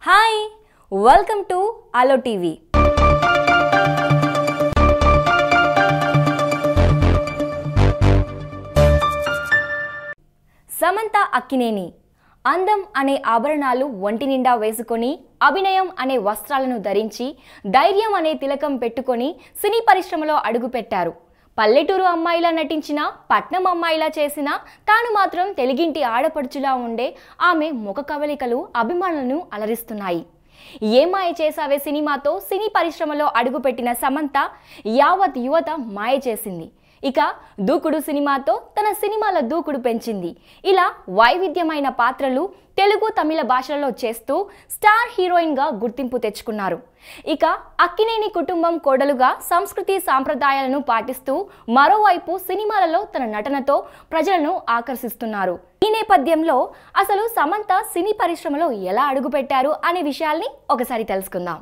hi welcome to అలో TV Samantha Akkineni అందం అనే ఆభరణాలు ఒంటి నిండా వేసుకొని అభినయం అనే వస్త్రాలను ధరించి ధైర్యం అనే తిలకం పెట్టుకొని సినీ పరిశ్రమలో అడుగుపెట్టారు పల్లెటూరు అమ్మాయిలా నటించిన పట్నం అమ్మాయిలా చేసిన తాను మాత్రం తెలుగింటి ఆడపడుచులా ఉండే ఆమె ముఖ కవలికలు అభిమానులను అలరిస్తున్నాయి ఏ మాయ చేసావే సినిమాతో సినీ పరిశ్రమలో అడుగుపెట్టిన సమంత యావత్ యువత మాయ చేసింది ఇక దూకుడు సినిమాతో తన సినిమాల దూకుడు పెంచింది ఇలా వైవిధ్యమైన పాత్రలు తెలుగు తమిళ భాషలలో చేస్తూ స్టార్ హీరోయిన్గా గుర్తింపు తెచ్చుకున్నారు ఇక అక్కినేని కుటుంబం కోడలుగా సంస్కృతి సాంప్రదాయాలను పాటిస్తూ మరోవైపు సినిమాలలో తన నటనతో ప్రజలను ఆకర్షిస్తున్నారు ఈ నేపథ్యంలో అసలు సమంత సినీ పరిశ్రమలో ఎలా అడుగుపెట్టారు అనే విషయాల్ని ఒకసారి తెలుసుకుందాం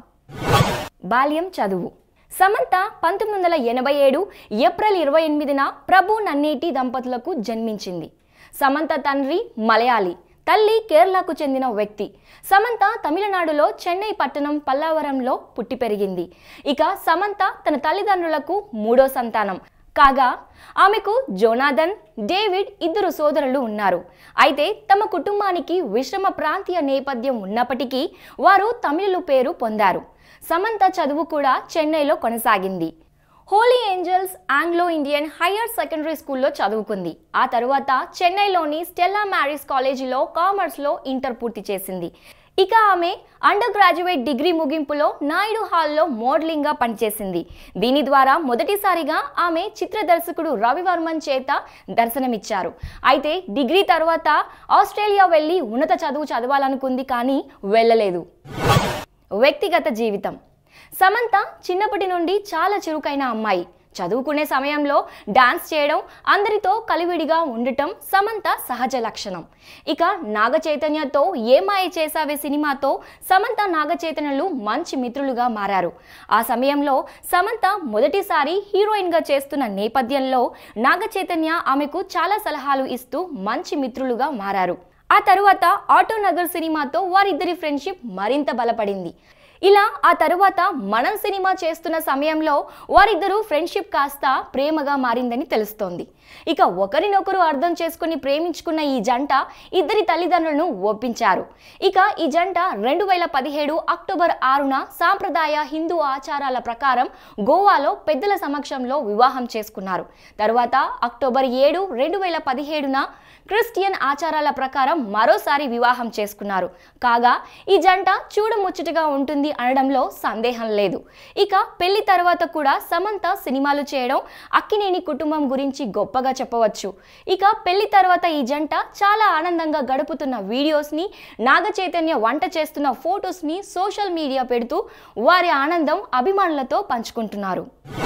బాల్యం చదువు సమంత పంతొమ్మిది వందల ఎనభై ఏడు ఏప్రిల్ ఇరవై ఎనిమిదిన ప్రభు నన్నేటి దంపతులకు జన్మించింది సమంత తండ్రి మలయాళి తల్లి కేరళకు చెందిన వ్యక్తి సమంత తమిళనాడులో చెన్నై పట్టణం పల్లవరంలో పుట్టి పెరిగింది ఇక సమంత తన తల్లిదండ్రులకు మూడో సంతానం కాగా ఆమెకు జోనాథన్ డేవిడ్ ఇద్దరు సోదరులు ఉన్నారు అయితే తమ కుటుంబానికి విశ్రమ ప్రాంతీయ నేపథ్యం ఉన్నప్పటికీ వారు తమిళులు పేరు పొందారు సమంత చదువు కూడా చెన్నైలో కొనసాగింది Holy Angels Anglo Indian higher secondary స్కూల్లో చదువుకుంది ఆ తరువాత చెన్నైలోని స్టెల్లా మ్యారీస్ కాలేజీలో కామర్స్లో ఇంటర్ పూర్తి చేసింది ఇక ఆమె అండర్ గ్రాడ్యుయేట్ డిగ్రీ ముగింపులో నాయుడు హాల్లో మోడలింగ్గా పనిచేసింది దీని ద్వారా మొదటిసారిగా ఆమె చిత్ర దర్శకుడు రవివర్మన్ చేత దర్శనమిచ్చారు అయితే డిగ్రీ తర్వాత ఆస్ట్రేలియా వెళ్ళి ఉన్నత చదువు చదవాలనుకుంది కానీ వెళ్ళలేదు వ్యక్తిగత జీవితం సమంత చిన్నప్పటి నుండి చాలా చురుకైన అమ్మాయి చదువుకునే సమయంలో డాన్స్ చేయడం అందరితో కలివిడిగా ఉండటం సమంత సహజ లక్షణం ఇక నాగ చైతన్యతో ఏ మాయ చేసావే సినిమాతో సమంత నాగ చైతన్యలు మంచి మిత్రులుగా మారారు ఆ సమయంలో సమంత మొదటిసారి హీరోయిన్గా చేస్తున్న నేపథ్యంలో నాగ చైతన్య ఆమెకు చాలా సలహాలు ఇస్తూ మంచి మిత్రులుగా మారారు ఆ తరువాత ఆటో నగర్ సినిమాతో వారిద్దరి ఫ్రెండ్షిప్ మరింత బలపడింది ఇలా ఆ తరువాత మనం సినిమా చేస్తున్న సమయంలో వారిద్దరూ ఫ్రెండ్షిప్ కాస్త ప్రేమగా మారిందని తెలుస్తోంది ఇక ఒకరినొకరు అర్థం చేసుకుని ప్రేమించుకున్న ఈ జంట ఇద్దరి తల్లిదండ్రులను ఒప్పించారు ఇక ఈ జంట రెండు వేల పదిహేడు అక్టోబర్ ఆరున సాంప్రదాయ హిందూ ఆచారాల ప్రకారం గోవాలో పెద్దల సమక్షంలో వివాహం చేసుకున్నారు తర్వాత అక్టోబర్ ఏడు రెండు వేల పదిహేడున క్రిస్టియన్ ఆచారాల ప్రకారం మరోసారి వివాహం చేసుకున్నారు కాగా ఈ జంట చూడముచ్చటగా ఉంటుంది అనడంలో సందేహం లేదు ఇక పెళ్లి తర్వాత కూడా సమంత సినిమాలు చేయడం అక్కినేని కుటుంబం గురించి గొప్పగా చెప్పవచ్చు ఇక పెళ్లి తర్వాత ఈ జంట చాలా ఆనందంగా గడుపుతున్న వీడియోస్ని నాగ చైతన్య వంట చేస్తున్న ఫొటోస్ని సోషల్ మీడియా పెడుతూ వారి ఆనందం అభిమానులతో పంచుకుంటున్నారు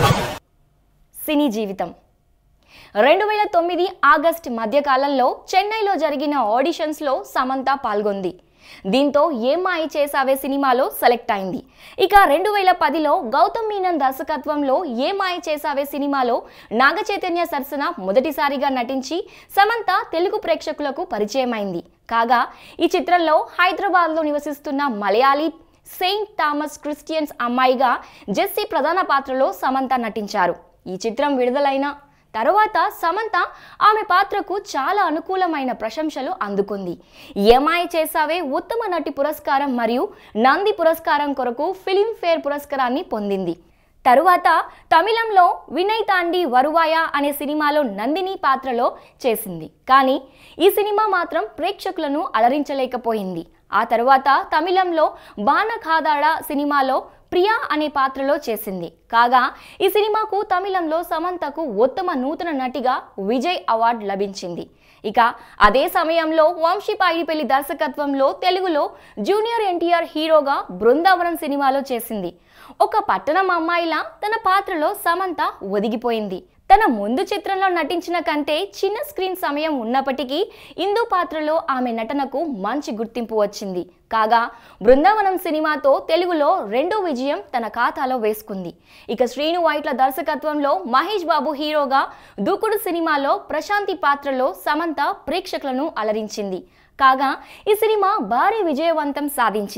సినీ జీవితం రెండు వేల తొమ్మిది ఆగస్ట్ మధ్యకాలంలో చెన్నైలో జరిగిన ఆడిషన్స్లో సమంత పాల్గొంది దీంతో ఏం మాయ చేసావే సినిమాలో సెలెక్ట్ అయింది ఇక రెండు వేల పదిలో గౌతమ్ మీనన్ దర్శకత్వంలో ఏ మాయ చేసావే సినిమాలో నాగ చైతన్య సరసన మొదటిసారిగా నటించి సమంత తెలుగు ప్రేక్షకులకు పరిచయమైంది కాగా ఈ చిత్రంలో హైదరాబాద్లో నివసిస్తున్న మలయాళీ సెయింట్ థామస్ క్రిస్టియన్స్ అమ్మాయిగా జెస్సీ ప్రధాన పాత్రలో సమంత నటించారు ఈ చిత్రం విడుదలైన తరువాత సమంత ఆమె పాత్రకు చాలా అనుకూలమైన ప్రశంసలు అందుకుంది ఏమాయ చేసావే ఉత్తమ నటి పురస్కారం మరియు నంది పురస్కారం కొరకు ఫిలింఫేర్ పురస్కారాన్ని పొందింది తరువాత తమిళంలో వినయ్ తాండి వరువాయ అనే సినిమాలో నందిని పాత్రలో చేసింది కానీ ఈ సినిమా మాత్రం ప్రేక్షకులను అలరించలేకపోయింది ఆ తరువాత తమిళంలో బాణఖాదాడ సినిమాలో ప్రియా అనే పాత్రలో చేసింది కాగా ఈ సినిమాకు తమిళంలో సమంతకు ఉత్తమ నూతన నటిగా విజయ్ అవార్డు లభించింది ఇక అదే సమయంలో వంశీ పాయిడిపల్లి దర్శకత్వంలో తెలుగులో జూనియర్ ఎన్టీఆర్ హీరోగా బృందావనం సినిమాలో చేసింది ఒక పట్టణం అమ్మాయిలా తన పాత్రలో సమంత ఒదిగిపోయింది తన ముందు చిత్రంలో నటించిన కంటే చిన్న స్క్రీన్ సమయం ఉన్నప్పటికీ ఇందు పాత్రలో ఆమె నటనకు మంచి గుర్తింపు వచ్చింది కాగా బృందావనం సినిమాతో తెలుగులో రెండో విజయం తన ఖాతాలో వేసుకుంది ఇక శ్రీను వైట్ల దర్శకత్వంలో మహేష్ బాబు హీరోగా దూకుడు సినిమాలో ప్రశాంతి పాత్రలో సమంత ప్రేక్షకులను అలరించింది కాగా ఈ సినిమా భారీ విజయవంతం సాధించింది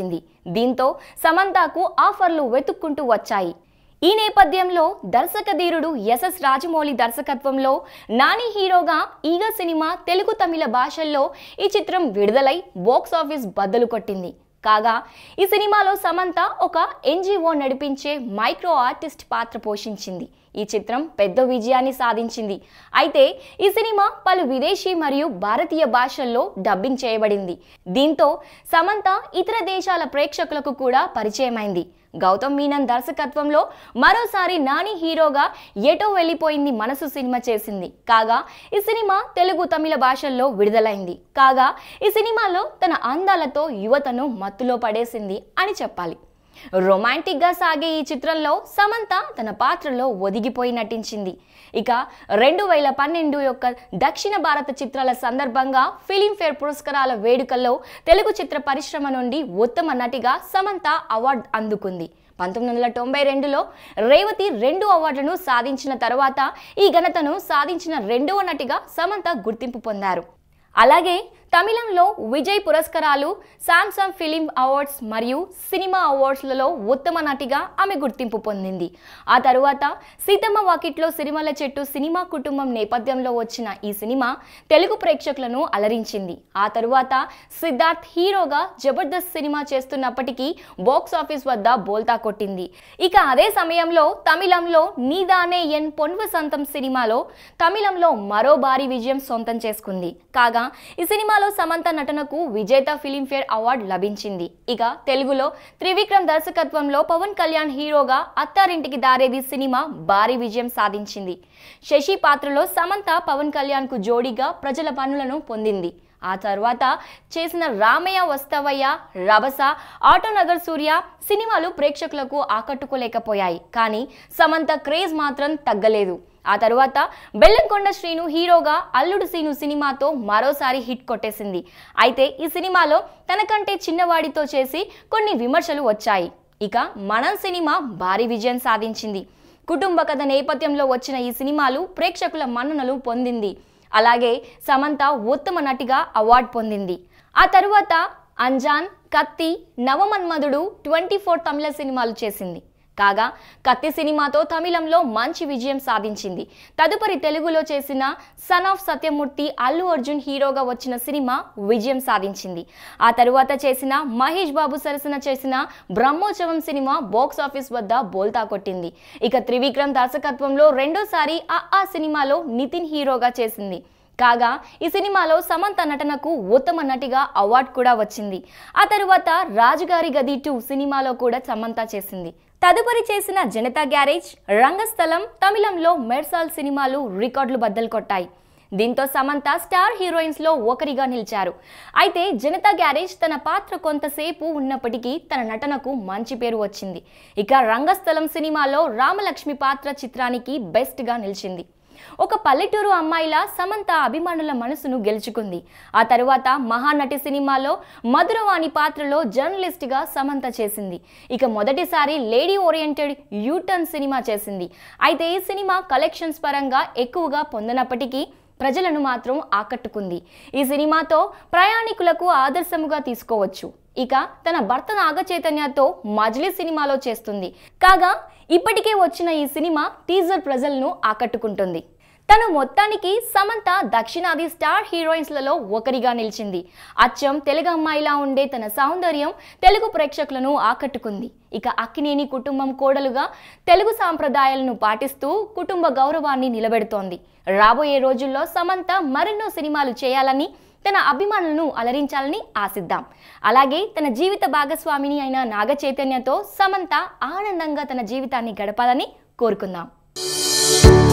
దీంతో సమంతకు ఆఫర్లు వెతుక్కుంటూ వచ్చాయి ఈ నేపథ్యంలో దర్శక ధీరుడు ఎస్ఎస్ రాజమౌళి దర్శకత్వంలో నాని హీరోగా ఈగ సినిమా తెలుగు తమిళ భాషల్లో ఈ చిత్రం విడుదలై బాక్స్ ఆఫీస్ బద్దలు కొట్టింది కాగా ఈ సినిమాలో సమంత ఒక ఎన్జిఓ నడిపించే మైక్రో ఆర్టిస్ట్ పాత్ర పోషించింది ఈ చిత్రం పెద్ద విజయాన్ని సాధించింది అయితే ఈ సినిమా పలు విదేశీ మరియు భారతీయ భాషల్లో డబ్బింగ్ చేయబడింది దీంతో సమంత ఇతర దేశాల ప్రేక్షకులకు కూడా పరిచయమైంది గౌతమ్ మీనన్ దర్శకత్వంలో మరోసారి నాని హీరోగా ఎటో వెళ్ళిపోయింది మనసు సినిమా చేసింది కాగా ఈ సినిమా తెలుగు తమిళ భాషల్లో విడుదలైంది కాగా ఈ సినిమాలో తన అందాలతో యువతను మత్తులో పడేసింది అని చెప్పాలి రొమాంటిక్గా సాగే ఈ చిత్రంలో సమంత తన పాత్రలో ఒదిగిపోయి నటించింది ఇక రెండు వేల పన్నెండు యొక్క దక్షిణ భారత చిత్రాల సందర్భంగా ఫిలింఫేర్ పురస్కారాల వేడుకల్లో తెలుగు చిత్ర పరిశ్రమ నుండి ఉత్తమ నటిగా సమంత అవార్డు అందుకుంది పంతొమ్మిది వందల తొంభై రెండులో రేవతి రెండు అవార్డులను సాధించిన తర్వాత ఈ ఘనతను సాధించిన రెండవ నటిగా సమంత గుర్తింపు పొందారు అలాగే తమిళంలో విజయ్ పురస్కారాలు సామ్సంగ్ ఫిలిం అవార్డ్స్ మరియు సినిమా అవార్డ్స్లలో ఉత్తమ నటిగా ఆమె గుర్తింపు పొందింది ఆ తరువాత సీతమ్మ వాకిట్లో సిరిమల చెట్టు సినిమా కుటుంబం నేపథ్యంలో వచ్చిన ఈ సినిమా తెలుగు ప్రేక్షకులను అలరించింది ఆ తరువాత సిద్ధార్థ్ హీరోగా జబర్దస్త్ సినిమా చేస్తున్నప్పటికీ బాక్స్ ఆఫీస్ వద్ద బోల్తా కొట్టింది ఇక అదే సమయంలో తమిళంలో నీదానే ఎన్ పొన్వసంతం సినిమాలో తమిళంలో మరో భారీ విజయం సొంతం చేసుకుంది కాగా ఈ సినిమాలో సమంత నటనకు విజేత ఫిలింఫేర్ అవార్డు లభించింది ఇక తెలుగులో త్రివిక్రమ్ దర్శకత్వంలో పవన్ కళ్యాణ్ హీరోగా అత్తారింటికి దారేది సినిమా భారీ విజయం సాధించింది శశి పాత్రలో సమంత పవన్ కళ్యాణ్ కు జోడీగా ప్రజల పనులను పొందింది ఆ తర్వాత చేసిన రామయ్య వస్తవయ్య రభస ఆటోనగర్ సూర్య సినిమాలు ప్రేక్షకులకు ఆకట్టుకోలేకపోయాయి కానీ సమంత క్రేజ్ మాత్రం తగ్గలేదు ఆ తరువాత బెల్లంకొండ శ్రీను హీరోగా అల్లుడు సీను సినిమాతో మరోసారి హిట్ కొట్టేసింది అయితే ఈ సినిమాలో తనకంటే చిన్నవాడితో చేసి కొన్ని విమర్శలు వచ్చాయి ఇక మనం సినిమా భారీ విజయం సాధించింది కుటుంబ కథ నేపథ్యంలో వచ్చిన ఈ సినిమాలు ప్రేక్షకుల మన్ననలు పొందింది అలాగే సమంత ఉత్తమ నటిగా అవార్డు పొందింది ఆ తరువాత అంజాన్ కత్తి నవమన్మధుడు ట్వంటీ ఫోర్ తమిళ సినిమాలు చేసింది కాగా కత్తి సినిమాతో తమిళంలో మంచి విజయం సాధించింది తదుపరి తెలుగులో చేసిన సన్ ఆఫ్ సత్యమూర్తి అల్లు అర్జున్ హీరోగా వచ్చిన సినిమా విజయం సాధించింది ఆ తరువాత చేసిన మహేష్ బాబు సరసన చేసిన బ్రహ్మోత్సవం సినిమా బాక్స్ ఆఫీస్ వద్ద బోల్తా కొట్టింది ఇక త్రివిక్రమ్ దర్శకత్వంలో రెండోసారి ఆ ఆ సినిమాలో నితిన్ హీరోగా చేసింది కాగా ఈ సినిమాలో సమంత నటనకు ఉత్తమ నటిగా అవార్డు కూడా వచ్చింది ఆ తరువాత రాజుగారి గది టూ సినిమాలో కూడా సమంత చేసింది తదుపరి చేసిన జనతా గ్యారేజ్ రంగస్థలం తమిళంలో మెర్సాల్ సినిమాలు రికార్డులు బద్దలు కొట్టాయి దీంతో సమంత స్టార్ హీరోయిన్స్ లో ఒకరిగా నిలిచారు అయితే జనతా గ్యారేజ్ తన పాత్ర కొంతసేపు ఉన్నప్పటికీ తన నటనకు మంచి పేరు వచ్చింది ఇక రంగస్థలం సినిమాలో రామలక్ష్మి పాత్ర చిత్రానికి బెస్ట్ గా నిలిచింది ఒక పల్లెటూరు అమ్మాయిలా సమంత అభిమానుల మనసును గెలుచుకుంది ఆ తరువాత మహానటి సినిమాలో మధురవాణి పాత్రలో జర్నలిస్ట్గా సమంత చేసింది ఇక మొదటిసారి లేడీ ఓరియంటెడ్ యూటర్న్ సినిమా చేసింది అయితే ఈ సినిమా కలెక్షన్స్ పరంగా ఎక్కువగా పొందినప్పటికీ ప్రజలను మాత్రం ఆకట్టుకుంది ఈ సినిమాతో ప్రయాణికులకు ఆదర్శముగా తీసుకోవచ్చు ఇక తన భర్త నాగ చైతన్యతో మజిలీ సినిమాలో చేస్తుంది కాగా ఇప్పటికే వచ్చిన ఈ సినిమా టీజర్ ప్రజలను ఆకట్టుకుంటుంది తను మొత్తానికి సమంత దక్షిణాది స్టార్ హీరోయిన్స్లలో ఒకరిగా నిలిచింది అచ్చం తెలుగు అమ్మాయిలా ఉండే తన సౌందర్యం తెలుగు ప్రేక్షకులను ఆకట్టుకుంది ఇక అక్కినేని కుటుంబం కోడలుగా తెలుగు సాంప్రదాయాలను పాటిస్తూ కుటుంబ గౌరవాన్ని నిలబెడుతోంది రాబోయే రోజుల్లో సమంత మరెన్నో సినిమాలు చేయాలని తన అభిమానులను అలరించాలని ఆశిద్దాం అలాగే తన జీవిత భాగస్వామిని అయిన నాగ చైతన్యతో సమంత ఆనందంగా తన జీవితాన్ని గడపాలని కోరుకుందాం